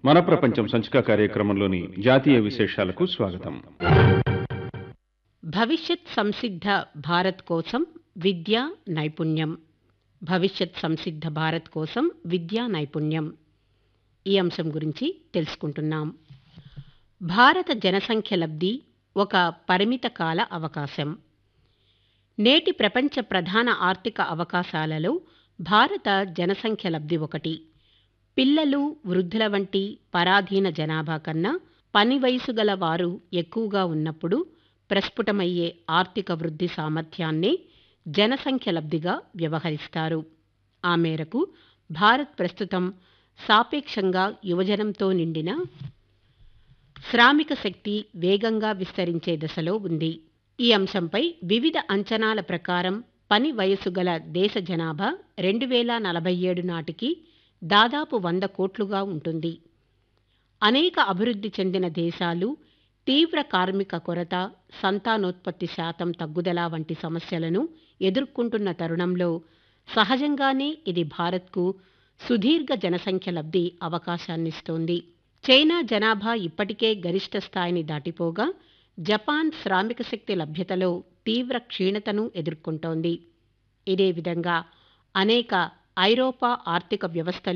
మన ప్రపంచం సంచిక కార్యక్రమంలోని జాతీయ విశేషాలకు స్వాగతం భవిష్యత్ సంసిద్ధ భారత్ కోసం విద్య నైపుణ్యం భవిష్యత్ సంసిద్ధ భారత్ కోసం విద్యా నైపుణ్యం ఈ అంశం గురించి తెలుసుకుంటున్నాం భారత జనసంఖ్య లబ్ధి ఒక పరిమిత కాల అవకాశం నేటి ప్రపంచ ప్రధాన ఆర్థిక అవకాశాలలో భారత జనసంఖ్య లబ్ధి ఒకటి పిల్లలు వృద్ధుల వంటి పరాధీన జనాభా కన్నా పని వయసు గల వారు ఎక్కువగా ఉన్నప్పుడు ప్రస్ఫుటమయ్యే ఆర్థిక వృద్ధి సామర్థ్యాన్నే జనసంఖ్య లబ్ధిగా వ్యవహరిస్తారు ఆ మేరకు భారత్ ప్రస్తుతం సాపేక్షంగా యువజనంతో నిండిన శ్రామిక శక్తి వేగంగా విస్తరించే దశలో ఉంది ఈ అంశంపై వివిధ అంచనాల ప్రకారం పని వయసు గల దేశ జనాభా రెండు వేల నలభై ఏడు నాటికి దాదాపు వంద కోట్లుగా ఉంటుంది అనేక అభివృద్ధి చెందిన దేశాలు తీవ్ర కార్మిక కొరత సంతానోత్పత్తి శాతం తగ్గుదల వంటి సమస్యలను ఎదుర్కొంటున్న తరుణంలో సహజంగానే ఇది భారత్కు సుదీర్ఘ జనసంఖ్య లబ్ధి అవకాశాన్నిస్తోంది చైనా జనాభా ఇప్పటికే గరిష్ట స్థాయిని దాటిపోగా జపాన్ శ్రామిక శక్తి లభ్యతలో తీవ్ర క్షీణతను ఎదుర్కొంటోంది ఇదే విధంగా అనేక ఐరోపా ఆర్థిక వ్యవస్థలు